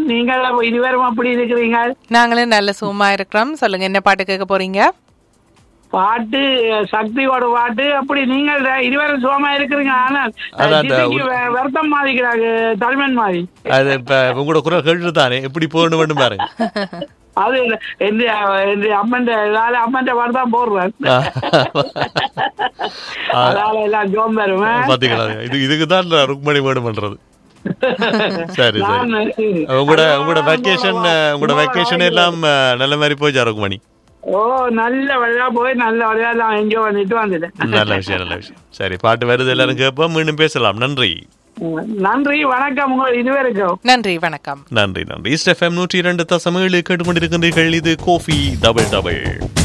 நீங்கள் இருவரும் அப்படி இருக்கிறீங்க நாங்களும் நல்ல சும்மா இருக்கிறோம் சொல்லுங்க என்ன பாட்டு கேட்க போறீங்க பாட்டு சக்தியோட பாட்டு அப்படி நீங்கள் இருவரும் சுகமா இருக்கிறீங்க ஆனால் அதான் அந்த ஜிதிக்கு வெ- வருத்தம் மாதிரிக்கிறாங்க தலைமன் மாதிரி அது இப்ப உங்களோட குரல் கேட்டு தானே எப்படி போகணும் வேண்டும் பாருங்க அது எந்த எந்த அம்மன் அதால அம்மன் பாட்டு தான் போடுறேன் அதால எல்லாம் ஜோம் வருவேன் பாத்தீங்களா இது இதுக்கு தான் ருக்மணி வேணும் பண்றது சரி நான் சரி உங்களோட உங்களோட வெக்கேஷன் உங்களோட வெக்கேஷன் எல்லாம் அஹ், நல்ல மாதிரி போச்சா ருக்மணி ஓ நல்ல வழியா போய் நல்ல வழியா நான் என்ஜாய் பண்ணிட்டு வந்துட்டேன் நல்ல விஷயம் நல்ல விஷயம் சரி பாட்டு வருது எல்லாரும் கேட்போம் மீண்டும் பேசலாம் நன்றி நன்றி வணக்கம் உங்கள் இருவருக்கும் நன்றி வணக்கம் நன்றி நன்றி ஈஸ்ட் எஃப்எம் நூற்றி இரண்டு தசம் ஏழு கேட்டுக்கொண்டிருக்கின்றீர்கள் இது கோஃபி டபுள் டபுள்